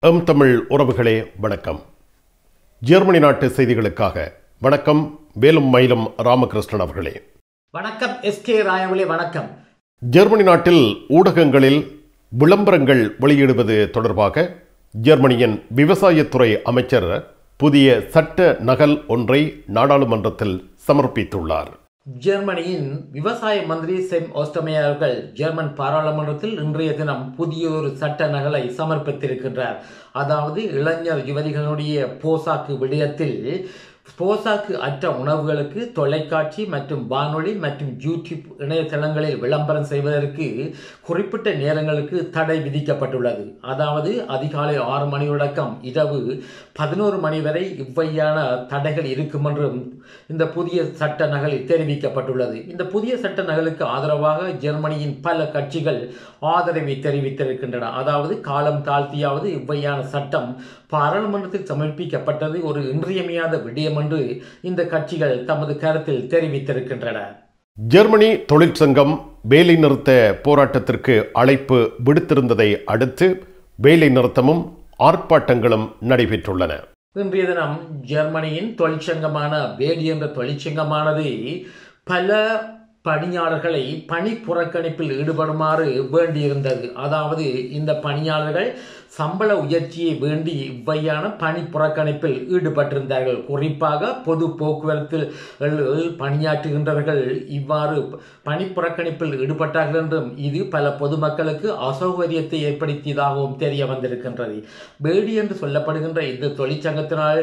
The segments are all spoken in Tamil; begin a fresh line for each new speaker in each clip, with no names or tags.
எம் தமிழ் உறவுகளே வணக்கம் ஜெர்மனி நாட்டு செய்திகளுக்காக வணக்கம் வேலும் மயிலும் ராமகிருஷ்ணன் அவர்களே
வணக்கம் எஸ்கே ராயவளி வணக்கம்
ஜெர்மனி நாட்டில் ஊடகங்களில் விளம்பரங்கள் வெளியிடுவது தொடர்பாக ஜெர்மனியின் விவசாயத்துறை அமைச்சர் புதிய சட்ட நகல் ஒன்றை நாடாளுமன்றத்தில் சமர்ப்பித்துள்ளார்
ஜெர்மனியின் விவசாய மந்திரி செம் ஓஸ்டமே அவர்கள் ஜெர்மன் பாராளுமன்றத்தில் இன்றைய தினம் புதிய ஒரு சட்ட நகலை சமர்ப்பித்திருக்கின்றார் அதாவது இளைஞர் யுவதிகளுடைய போசாக்கு விடயத்தில் போசாக்கு அற்ற உணவுகளுக்கு தொலைக்காட்சி மற்றும் வானொலி மற்றும் யூடியூப் இணையதளங்களில் விளம்பரம் செய்வதற்கு குறிப்பிட்ட நேரங்களுக்கு தடை விதிக்கப்பட்டுள்ளது அதாவது அதிகாலை ஆறு மணி தொடக்கம் இரவு பதினோரு மணி வரை இவ்வையான தடைகள் இருக்கும் என்றும் இந்த புதிய சட்ட நகலில் தெரிவிக்கப்பட்டுள்ளது இந்த புதிய சட்ட நகலுக்கு ஆதரவாக ஜெர்மனியின் பல கட்சிகள் ஆதரவை தெரிவித்திருக்கின்றன அதாவது காலம் தாழ்த்தியாவது இவ்வையான சட்டம் பாராளுமன்றத்தில் சமர்ப்பிக்கப்பட்டது ஒரு இன்றியமையாத விடயம் என்று இந்த கட்சிகள் தமது கருத்தில் தெரிவித்திருக்கின்றன
ஜெர்மனி தொழிற்சங்கம் வேலை நிறுத்த போராட்டத்திற்கு அழைப்பு விடுத்திருந்ததை அடுத்து வேலை நிறுத்தமும் ஆர்ப்பாட்டங்களும் நடைபெற்றுள்ளன
இன்றைய தினம் ஜெர்மனியின் தொழிற்சங்கமான வேடி என்ற தொழிற்சங்கமானது பல பணியாளர்களை பணி புறக்கணிப்பில் ஈடுபடுமாறு வேண்டியிருந்தது அதாவது இந்த பணியாளர்கள் சம்பள உயர்ச்சியை வேண்டி இவ்வையான பணி புறக்கணிப்பில் ஈடுபட்டிருந்தார்கள் குறிப்பாக பொது போக்குவரத்தில் பணியாற்றுகின்றவர்கள் இவ்வாறு பணி புறக்கணிப்பில் ஈடுபட்டார்கள் என்றும் இது பல பொதுமக்களுக்கு அசௌகரியத்தை ஏற்படுத்தியதாகவும் தெரிய வந்திருக்கின்றது வேடி என்று சொல்லப்படுகின்ற இந்த தொழிற்சங்கத்தினால்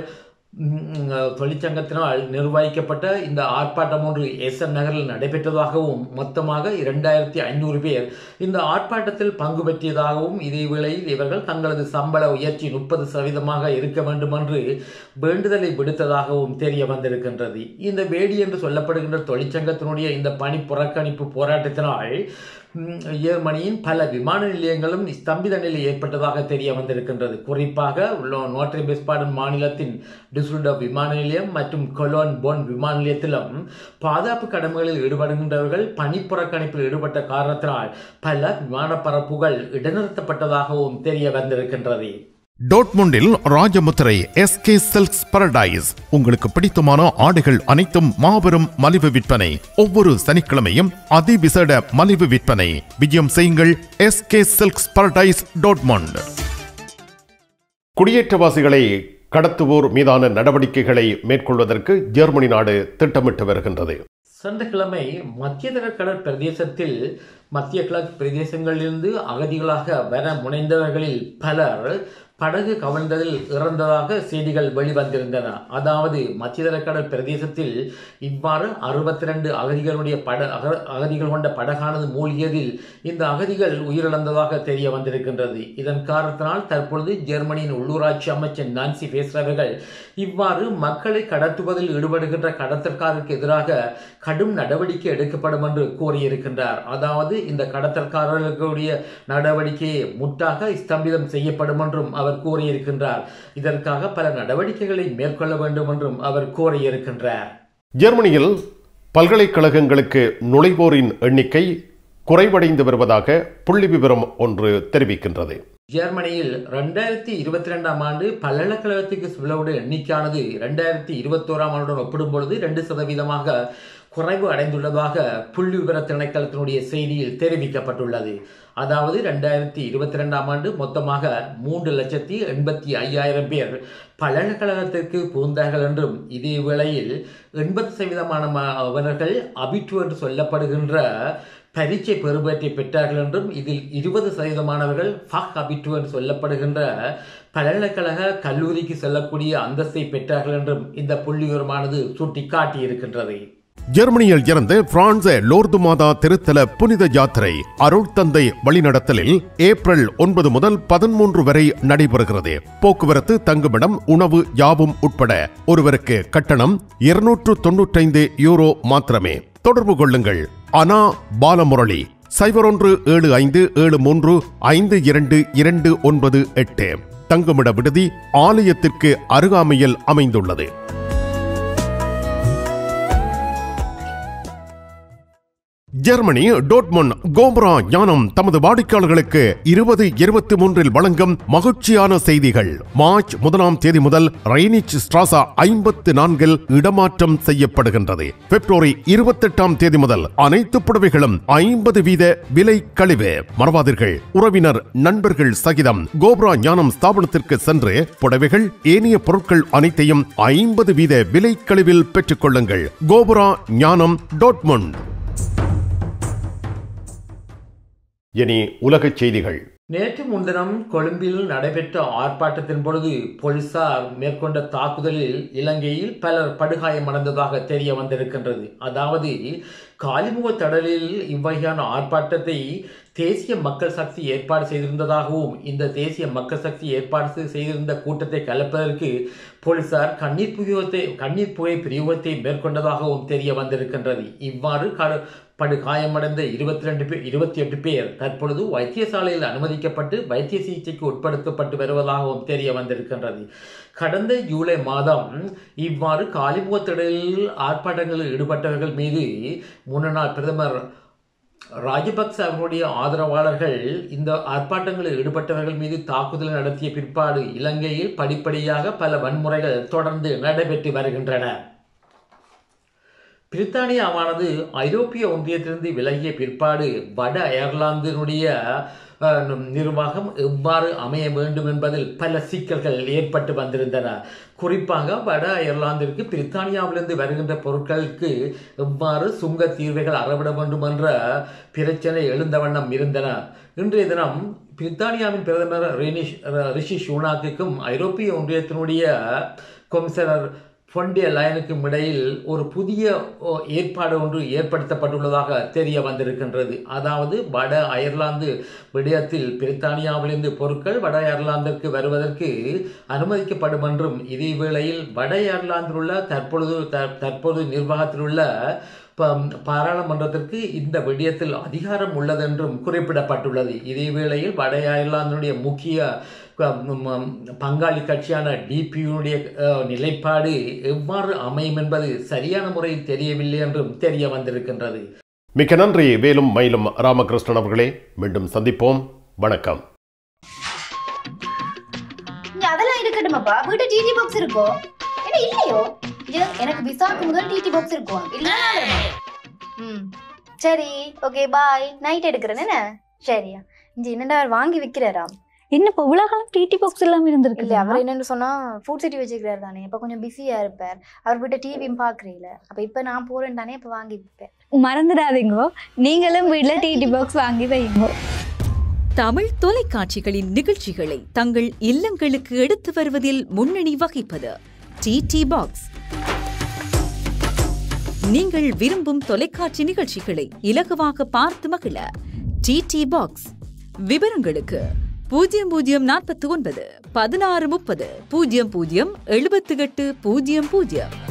தொழிற்சங்கத்தினால் நிர்வகிக்கப்பட்ட இந்த ஆர்ப்பாட்டம் ஒன்று எஸ்என் நகரில் நடைபெற்றதாகவும் மொத்தமாக இரண்டாயிரத்தி ஐநூறு பேர் இந்த ஆர்ப்பாட்டத்தில் பங்கு பெற்றியதாகவும் இதே வேளையில் இவர்கள் தங்களது சம்பள உயர்ச்சி முப்பது சதவீதமாக இருக்க வேண்டும் என்று வேண்டுதலை விடுத்ததாகவும் தெரிய வந்திருக்கின்றது இந்த வேடி என்று சொல்லப்படுகின்ற தொழிற்சங்கத்தினுடைய இந்த பணி புறக்கணிப்பு போராட்டத்தினால் ஜெர்மனியின் பல விமான நிலையங்களும் ஸ்தம்பித நிலை ஏற்பட்டதாக தெரிய வந்திருக்கின்றது குறிப்பாக நோட்ரி பெஸ்பாடன் மாநிலத்தின் டிசுல்டோ விமான நிலையம் மற்றும் கொலோன் போன் விமான நிலையத்திலும் பாதுகாப்பு கடமைகளில் ஈடுபடுகின்றவர்கள் பணி புறக்கணிப்பில் ஈடுபட்ட காரணத்தினால் பல விமான பரப்புகள் இடைநிறுத்தப்பட்டதாகவும் தெரிய வந்திருக்கின்றது
டோட்முண்டில் ராஜமுத்திரை எஸ்கே சில்க்ஸ் பரடைஸ் உங்களுக்கு பிடித்தமான ஆடைகள் அனைத்தும் மாபெரும் மலிவு விற்பனை ஒவ்வொரு சனிக்கிழமையும் அதிவிசேட மலிவு விற்பனை விஜயம் செய்யுங்கள் எஸ்கே சில்க்ஸ் பரடைஸ் டோட்மண்ட்
குடியேற்றவாசிகளை கடத்துவோர் மீதான நடவடிக்கைகளை மேற்கொள்வதற்கு ஜெர்மனி நாடு திட்டமிட்டு வருகின்றது
சென்ற கிழமை மத்திய கடல் பிரதேசத்தில் மத்திய கிழக்கு பிரதேசங்களிலிருந்து அகதிகளாக வர முனைந்தவர்களில் பலர் படகு கவிழ்ந்ததில் இறந்ததாக செய்திகள் வெளிவந்திருந்தன அதாவது மத்திய கடல் பிரதேசத்தில் இவ்வாறு அறுபத்தி ரெண்டு அகதிகளுடைய பட அகதிகள் கொண்ட படகானது மூழ்கியதில் இந்த அகதிகள் உயிரிழந்ததாக தெரிய வந்திருக்கின்றது இதன் காரணத்தினால் தற்பொழுது ஜெர்மனியின் உள்ளூராட்சி அமைச்சர் நான்சி பேசுறவர்கள் இவ்வாறு மக்களை கடத்துவதில் ஈடுபடுகின்ற கடத்தற்காரருக்கு எதிராக கடும் நடவடிக்கை எடுக்கப்படும் என்று கூறியிருக்கின்றார் அதாவது இந்த கடத்தற்காரர்களுடைய நடவடிக்கையை முட்டாக ஸ்தம்பிதம் செய்யப்படும் என்றும் அவர் அவர் கூறியிருக்கின்றார் இதற்காக பல நடவடிக்கைகளை மேற்கொள்ள வேண்டும் என்றும் அவர் கூறியிருக்கின்றார்
ஜெர்மனியில் பல்கலைக்கழகங்களுக்கு நுழைவோரின் எண்ணிக்கை குறைவடைந்து வருவதாக புள்ளி விவரம் ஒன்று தெரிவிக்கின்றது
ஜெர்மனியில் ரெண்டாயிரத்தி இருபத்தி ரெண்டாம் ஆண்டு பல்கலைக்கழகத்துக்கு செல்லவுடைய எண்ணிக்கையானது ரெண்டாயிரத்தி இருபத்தோராம் ஆண்டுடன் ஒப்பிடும்பொழுது ரெண்டு சதவீதமாக குறைவு அடைந்துள்ளதாக புள்ளி விவர திணைக்களத்தினுடைய செய்தியில் தெரிவிக்கப்பட்டுள்ளது அதாவது ரெண்டாயிரத்தி இருபத்தி ரெண்டாம் ஆண்டு மொத்தமாக மூன்று லட்சத்தி எண்பத்தி ஐயாயிரம் பேர் பல்கலைக்கழகத்திற்கு புகுந்தார்கள் என்றும் இதே வேளையில் எண்பது சதவீதமானவர்கள் அபிட்டு என்று சொல்லப்படுகின்ற பரீட்சை பெறுபேற்றை பெற்றார்கள் என்றும் இதில் இருபது சதவீதமானவர்கள் ஃபக் அபிட்டு என்று சொல்லப்படுகின்ற பல்கலைக்கழக கல்லூரிக்கு செல்லக்கூடிய அந்தஸ்தை பெற்றார்கள் என்றும் இந்த புள்ளிவிவரமானது சுட்டிக்காட்டியிருக்கின்றது
ஜெர்மனியில் இருந்து பிரான்ஸ் லோர்து மாதா திருத்தல புனித யாத்திரை அருள் தந்தை வழிநடத்தலில் ஏப்ரல் ஒன்பது முதல் பதிமூன்று வரை நடைபெறுகிறது போக்குவரத்து தங்குமிடம் உணவு யாவும் உட்பட ஒருவருக்கு கட்டணம் இருநூற்று தொன்னூற்றைந்து யூரோ மாத்திரமே தொடர்பு கொள்ளுங்கள் அனா பாலமுரளி சைபர் ஒன்று ஏழு ஐந்து ஏழு மூன்று ஐந்து இரண்டு இரண்டு ஒன்பது எட்டு தங்குமிட விடுதி ஆலயத்திற்கு அருகாமையில் அமைந்துள்ளது ஜெர்மனி டோட்மன் கோபரா ஞானம் தமது வாடிக்கையாளர்களுக்கு இருபது இருபத்தி மூன்றில் வழங்கும் மகிழ்ச்சியான செய்திகள் மார்ச் முதலாம் தேதி முதல் ரைனிச் ஸ்ட்ராசா ஐம்பத்து நான்கில் இடமாற்றம் செய்யப்படுகின்றது பிப்ரவரி இருபத்தெட்டாம் தேதி முதல் அனைத்து புடவைகளும் ஐம்பது வீத விலை கழிவு மறவாதீர்கள் உறவினர் நண்பர்கள் சகிதம் கோபரா ஞானம் ஸ்தாபனத்திற்கு சென்று புடவைகள் ஏனைய பொருட்கள் அனைத்தையும் ஐம்பது வீத விலை கழிவில் பெற்றுக் கொள்ளுங்கள் கோபரா ஞானம் டோட்மண்ட்
இனி உலகச் செய்திகள்
நேற்று முன்தினம் கொழும்பில் நடைபெற்ற ஆர்ப்பாட்டத்தின் பொழுது போலீசார் மேற்கொண்ட தாக்குதலில் இலங்கையில் பலர் படுகாயமடைந்ததாக தெரிய வந்திருக்கின்றது அதாவது காலிமுக தடலில் இவ்வகையான ஆர்ப்பாட்டத்தை தேசிய மக்கள் சக்தி ஏற்பாடு செய்திருந்ததாகவும் இந்த தேசிய மக்கள் சக்தி ஏற்பாடு செய்திருந்த கூட்டத்தை கலப்பதற்கு போலீசார் கண்ணீர் புகையத்தை கண்ணீர் புகை பிரயோகத்தை மேற்கொண்டதாகவும் தெரிய வந்திருக்கின்றது இவ்வாறு க- படு காயமடைந்த இருபத்தி ரெண்டு பேர் இருபத்தி எட்டு பேர் தற்பொழுது வைத்தியசாலையில் அனுமதிக்கப்பட்டு வைத்திய சிகிச்சைக்கு உட்படுத்தப்பட்டு வருவதாகவும் தெரிய வந்திருக்கின்றது கடந்த ஜூலை மாதம் இவ்வாறு காலிமுகத்திடலில் ஆர்ப்பாட்டங்களில் ஈடுபட்டவர்கள் மீது முன்னாள் பிரதமர் ராஜபக்ச அவர்களுடைய ஆதரவாளர்கள் இந்த ஆர்ப்பாட்டங்களில் ஈடுபட்டவர்கள் மீது தாக்குதல் நடத்திய பிற்பாடு இலங்கையில் படிப்படியாக பல வன்முறைகள் தொடர்ந்து நடைபெற்று வருகின்றன பிரித்தானியாவானது ஐரோப்பிய ஒன்றியத்திலிருந்து விலகிய பிற்பாடு வட அயர்லாந்தினுடைய அஹ், நிர்வாகம் எவ்வாறு அமைய வேண்டும் என்பதில் பல சிக்கல்கள் ஏற்பட்டு வந்திருந்தன குறிப்பாக வட அயர்லாந்திற்கு பிரித்தானியாவிலிருந்து வருகின்ற பொருட்களுக்கு எவ்வாறு சுங்க தீர்வுகள் அறவிட வேண்டும் என்ற பிரச்சனை எழுந்த வண்ணம் இருந்தன இன்றைய தினம் பிரித்தானியாவின் பிரதமர் ரினிஷ் ரிஷி ஷூனாக்குக்கும் ஐரோப்பிய ஒன்றியத்தினுடைய கொமிஷனர் ஃபொண்டிய லயனுக்கும் இடையில் ஒரு புதிய ஓ, ஏற்பாடு ஒன்று ஏற்படுத்தப்பட்டுள்ளதாக தெரிய வந்திருக்கின்றது அதாவது வட அயர்லாந்து விடயத்தில் பிரித்தானியாவிலிருந்து பொருட்கள் வட அயர்லாந்திற்கு வருவதற்கு அனுமதிக்கப்படும் என்றும் இதே வேளையில் வட அயர்லாந்தில் உள்ள தற்பொழுது த- தற்போது நிர்வாகத்தில் உள்ள ப- பாராளுமன்றத்திற்கு இந்த விடயத்தில் அதிகாரம் உள்ளதென்றும் குறிப்பிடப்பட்டுள்ளது இதே வேளையில் வட அயர்லாந்தினுடைய முக்கிய க- ம், ம், பங்காளி கட்சியான டிபியுடைய நிலைப்பாடு எவ்வாறு அமையும் என்பது சரியான முறையில் தெரியவில்லை என்றும் தெரிய வந்திருக்கின்றது
மிக்க நன்றி வேலும் மயிலும் ராமகிருஷ்ணன் அவர்களே மீண்டும் சந்திப்போம் வணக்கம்
இங்க அதெல்லாம் இருக்கட்டுமாப்பா வீட்டு டிடி பாக்ஸ் இருக்கோ என்ன இல்லையோ இது எனக்கு விசாக்கு முதல் டிடி பாக்ஸ் இருக்கும் இல்ல ம் சரி ஓகே பாய் நைட் எடுக்கிறேன் என்ன சரியா இங்க என்னடா அவர் வாங்கி விக்கிறாராம்
என்ன இப்போ இவ்வளோ காலம் டிடி பாக்ஸ் இல்லாம இருந்திருக்கு
இல்ல அவர் என்னன்னு சொன்னா ஃபுட் சிட்டி வச்சுக்கிறாரு தானே இப்ப கொஞ்சம் பிஸியா இருப்பார் அவர் வீட்டை டிவியும் பாக்குறீல அப்ப இப்ப நான் போறேன் தானே இப்ப வாங்கி விப்பேன்
மறந்துடாதீங்கோ நீங்களும் வீட்ல டிடி பாக்ஸ் வாங்கி வைங்க
தமிழ் தொலைக்காட்சிகளின் நிகழ்ச்சிகளை தங்கள் இல்லங்களுக்கு எடுத்து வருவதில் முன்னணி வகிப்பது டிடி பாக்ஸ் நீங்கள் விரும்பும் தொலைக்காட்சி நிகழ்ச்சிகளை இலகுவாக பார்த்து மகிழ டிடி பாக்ஸ் விவரங்களுக்கு பூஜ்ஜியம் பூஜ்ஜியம் நாற்பத்தி ஒன்பது பதினாறு முப்பது பூஜ்ஜியம் பூஜ்ஜியம் எழுபத்தி எட்டு பூஜ்ஜியம் பூஜ்ஜியம்